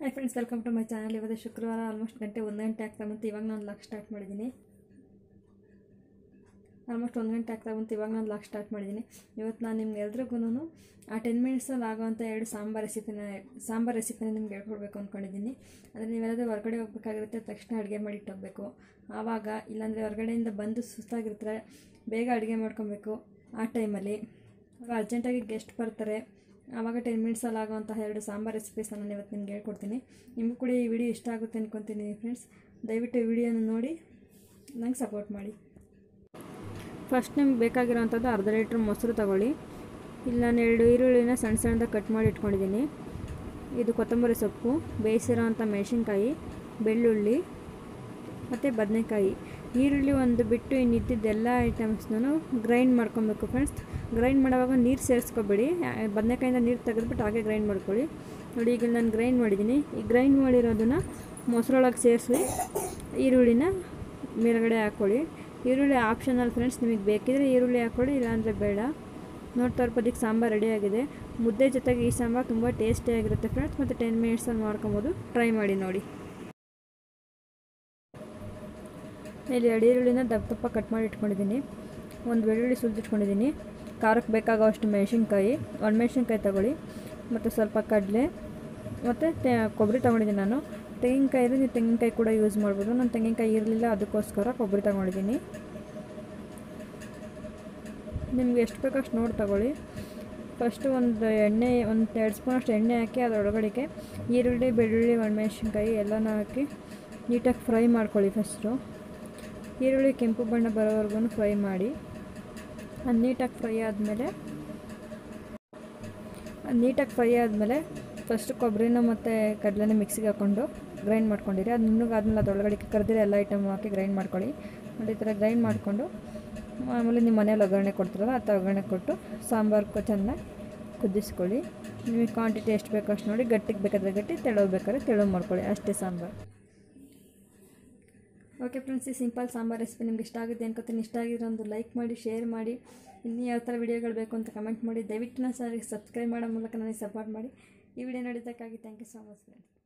hi friends welcome to my channel ಇವತ್ತು ಶುಕ್ರವಾರ almost ಗಂಟೆ ಒಂದು ಗಂಟೆ ಆಗ್ತಾ ಬಂತು ಇವಾಗ ನಾನು ಲಾಕ್ ಸ್ಟಾರ್ಟ್ ಮಾಡಿದ್ದೀನಿ ಆಲ್ಮೋಸ್ಟ್ ಒಂದು ಗಂಟೆ ಆಗ್ತಾ ಬಂತು ಇವಾಗ ನಾನು ಲಾಕ್ ಸ್ಟಾರ್ಟ್ ಮಾಡಿದ್ದೀನಿ ಇವತ್ತು ನಾನು ನಿಮ್ಗೆ ಎಲ್ರಿಗೂ ಆ ಟೆನ್ ಮಿನಿಟ್ಸಲ್ಲಿ ಆಗೋವಂಥ ಎರಡು ಸಾಂಬಾರ್ ರೆಸಿಪಿನ ಸಾಂಬಾರ್ ರೆಸಿಪಿನ ನಿಮ್ಗೆ ಹೇಳ್ಕೊಡ್ಬೇಕು ಅಂದ್ಕೊಂಡಿದ್ದೀನಿ ಅಂದರೆ ನೀವೆಲ್ಲರೂ ಹೊರಗಡೆ ಹೋಗ್ಬೇಕಾಗಿರುತ್ತೆ ತಕ್ಷಣ ಅಡುಗೆ ಮಾಡಿಟ್ಟು ಹೋಗಬೇಕು ಆವಾಗ ಇಲ್ಲಾಂದರೆ ಹೊರಗಡೆಯಿಂದ ಬಂದು ಸುಸ್ತಾಗಿರ್ತಾರೆ ಬೇಗ ಅಡುಗೆ ಮಾಡ್ಕೊಬೇಕು ಆ ಟೈಮಲ್ಲಿ ಅರ್ಜೆಂಟಾಗಿ ಗೆಸ್ಟ್ ಬರ್ತಾರೆ ಆವಾಗ ಟೆನ್ ಮಿನಿಟ್ಸಲ್ಲಿ ಆಗೋವಂತಹ ಎರಡು ಸಾಂಬಾರ್ ರೆಸಿಪೀಸ್ ನಾನು ಇವತ್ತು ನಿಮ್ಗೆ ಹೇಳ್ಕೊಡ್ತೀನಿ ನಿಮಗೂ ಕೂಡ ಈ ವಿಡಿಯೋ ಇಷ್ಟ ಆಗುತ್ತೆ ಅಂದ್ಕೊತೀನಿ ಫ್ರೆಂಡ್ಸ್ ದಯವಿಟ್ಟು ಈ ವಿಡಿಯೋನ ನೋಡಿ ನಂಗೆ ಸಪೋರ್ಟ್ ಮಾಡಿ ಫಸ್ಟ್ ನಿಮ್ಗೆ ಬೇಕಾಗಿರೋವಂಥದ್ದು ಅರ್ಧ ಲೀಟ್ರ್ ಮೊಸರು ತಗೊಳ್ಳಿ ಇಲ್ಲಿ ನಾನು ಎರಡು ಈರುಳ್ಳಿನ ಸಣ್ಣ ಸಣ್ಣದಾಗಿ ಕಟ್ ಮಾಡಿ ಇಟ್ಕೊಂಡಿದ್ದೀನಿ ಇದು ಕೊತ್ತಂಬರಿ ಸೊಪ್ಪು ಬೇಯಿಸಿರೋವಂಥ ಮೆಣಸಿನ್ಕಾಯಿ ಬೆಳ್ಳುಳ್ಳಿ ಮತ್ತು ಬದನೆಕಾಯಿ ಈರುಳ್ಳಿ ಒಂದು ಬಿಟ್ಟು ಇನ್ನಿದ್ದೆಲ್ಲ ಐಟಮ್ಸ್ನೂ ಗ್ರೈಂಡ್ ಮಾಡ್ಕೊಬೇಕು ಫ್ರೆಂಡ್ಸ್ ಗ್ರೈಂಡ್ ಮಾಡೋವಾಗ ನೀರು ಸೇರಿಸ್ಕೊಬೇಡಿ ಬದನೆಕಾಯಿಂದ ನೀರು ತೆಗೆದ್ಬಿಟ್ಟು ಹಾಗೆ ಗ್ರೈಂಡ್ ಮಾಡ್ಕೊಳ್ಳಿ ನೋಡಿ ಈಗ ನಾನು ಗ್ರೈಂಡ್ ಮಾಡಿದ್ದೀನಿ ಈ ಗ್ರೈಂಡ್ ಮಾಡಿರೋದನ್ನು ಮೊಸರೊಳಗೆ ಸೇರಿಸಿ ಈರುಳ್ಳಿನ ಮೇಲ್ಗಡೆ ಹಾಕ್ಕೊಳ್ಳಿ ಈರುಳ್ಳಿ ಆಪ್ಷನಲ್ ಫ್ರೆಂಡ್ಸ್ ನಿಮಗೆ ಬೇಕಿದ್ರೆ ಈರುಳ್ಳಿ ಹಾಕ್ಕೊಳ್ಳಿ ಇಲ್ಲಾಂದರೆ ಬೇಡ ನೋಡ್ತಾ ಇರ್ಬೋದಕ್ಕೆ ಸಾಂಬಾರು ರೆಡಿಯಾಗಿದೆ ಮುದ್ದೆ ಜೊತೆಗೆ ಈ ಸಾಂಬಾರು ತುಂಬ ಟೇಸ್ಟಿಯಾಗಿರುತ್ತೆ ಫ್ರೆಂಡ್ಸ್ ಮತ್ತು ಟೆನ್ ಮಿನಿಟ್ಸಲ್ಲಿ ಮಾಡ್ಕೊಬೋದು ಟ್ರೈ ಮಾಡಿ ನೋಡಿ ಇಲ್ಲಿ ಎರಡು ಈರುಳ್ಳಿನ ದಪ್ಪ ದಪ್ಪ ಕಟ್ ಮಾಡಿ ಇಟ್ಕೊಂಡಿದ್ದೀನಿ ಒಂದು ಬೆಳ್ಳುಳ್ಳಿ ಸುಲಿದಿಟ್ಕೊಂಡಿದ್ದೀನಿ ಖಾರಕ್ಕೆ ಬೇಕಾಗೋ ಅಷ್ಟು ಮೆಣಸಿನ್ಕಾಯಿ ಒಣಮೆಣ್ಸಿನ್ಕಾಯಿ ತಗೊಳ್ಳಿ ಮತ್ತು ಸ್ವಲ್ಪ ಕಡಲೆ ಮತ್ತು ತೆ ಕೊಬ್ಬರಿ ತೊಗೊಂಡಿದ್ದೀನಿ ನಾನು ತೆಂಗಿನಕಾಯಿ ಇದ್ರೆ ನೀವು ತೆಂಗಿನಕಾಯಿ ಕೂಡ ಯೂಸ್ ಮಾಡ್ಬೋದು ನಾನು ತೆಂಗಿನಕಾಯಿ ಇರಲಿಲ್ಲ ಅದಕ್ಕೋಸ್ಕರ ಕೊಬ್ಬರಿ ತೊಗೊಂಡಿದ್ದೀನಿ ನಿಮ್ಗೆ ಎಷ್ಟು ಬೇಕೋ ಅಷ್ಟು ನೋಡಿ ತಗೊಳ್ಳಿ ಫಸ್ಟು ಒಂದು ಎಣ್ಣೆ ಒಂದು ಎರಡು ಸ್ಪೂನ್ ಅಷ್ಟು ಎಣ್ಣೆ ಹಾಕಿ ಅದರೊಳಗಡೆಗೆ ಈರುಳ್ಳಿ ಬೆಳ್ಳುಳ್ಳಿ ಒಣಮೆಣ್ಸಿನ್ಕಾಯಿ ಎಲ್ಲನೂ ಹಾಕಿ ನೀಟಾಗಿ ಫ್ರೈ ಮಾಡ್ಕೊಳ್ಳಿ ಫಸ್ಟು ಈರುಳ್ಳಿ ಕೆಂಪು ಬಣ್ಣ ಬರೋವರೆಗೂ ಫ್ರೈ ಮಾಡಿ ಅದು ನೀಟಾಗಿ ಫ್ರೈ ಆದಮೇಲೆ ಅದು ನೀಟಾಗಿ ಫ್ರೈ ಆದಮೇಲೆ ಫಸ್ಟ್ ಕೊಬ್ಬರಿನ ಮತ್ತು ಕಡಲೆನ ಮಿಕ್ಸಿಗೆ ಹಾಕ್ಕೊಂಡು ಗ್ರೈಂಡ್ ಮಾಡ್ಕೊಂಡಿರಿ ಅದು ನುಣ್ಣಗಾದ್ಮೇಲೆ ಅದರೊಳಗಡೆ ಕರೆದಿರೋ ಎಲ್ಲ ಐಟಮ್ ಹಾಕಿ ಗ್ರೈಂಡ್ ಮಾಡ್ಕೊಳ್ಳಿ ನೋಡಿ ಈ ಥರ ಗ್ರೈಂಡ್ ಮಾಡಿಕೊಂಡು ಆಮೇಲೆ ನಿಮ್ಮ ಮನೇಲಿ ಒಗ್ಗರಣೆ ಕೊಡ್ತೀರಲ್ಲ ಆ ಥರ ಒಗ್ಗರಣೆ ಕೊಟ್ಟು ಸಾಂಬಾರು ಚೆನ್ನಾಗಿ ಕುದಿಸ್ಕೊಳ್ಳಿ ನಿಮಗೆ ಕ್ವಾಂಟಿಟಿ ಎಷ್ಟು ಬೇಕೋ ಅಷ್ಟು ನೋಡಿ ಗಟ್ಟಿಗೆ ಬೇಕಾದರೆ ಗಟ್ಟಿ ತೆಳು ಬೇಕಾದ್ರೆ ತೆಳು ಮಾಡ್ಕೊಳ್ಳಿ ಅಷ್ಟೇ ಸಾಂಬಾರು ಓಕೆ ಫ್ರೆಂಡ್ಸ್ ಈ ಸಿಂಪಲ್ ಸಾಂಬಾರ್ ರೆಸಿಪಿ ನಿಮ್ಗೆ ಇಷ್ಟ ಆಗುತ್ತೆ ಅನ್ಕೋತೀನಿ ಇಷ್ಟ ಆಗಿದ್ರೆ ಒಂದು ಲೈಕ್ ಮಾಡಿ ಶೇರ್ ಮಾಡಿ ಇನ್ನೂ ಯಾವ ಥರ ವೀಡಿಯೋಗಳು ಬೇಕು ಅಂತ ಕಮೆಂಟ್ ಮಾಡಿ ದಯವಿಟ್ಟು ನಾನು ಸರಿ ಸಬ್ಸ್ಕ್ರೈಬ್ ಮಾಡೋ ಮೂಲಕ ನನಗೆ ಸಪೋರ್ಟ್ ಮಾಡಿ ಈ ವಿಡಿಯೋ ನೋಡಿದ್ದಕ್ಕಾಗಿ thank you so much friends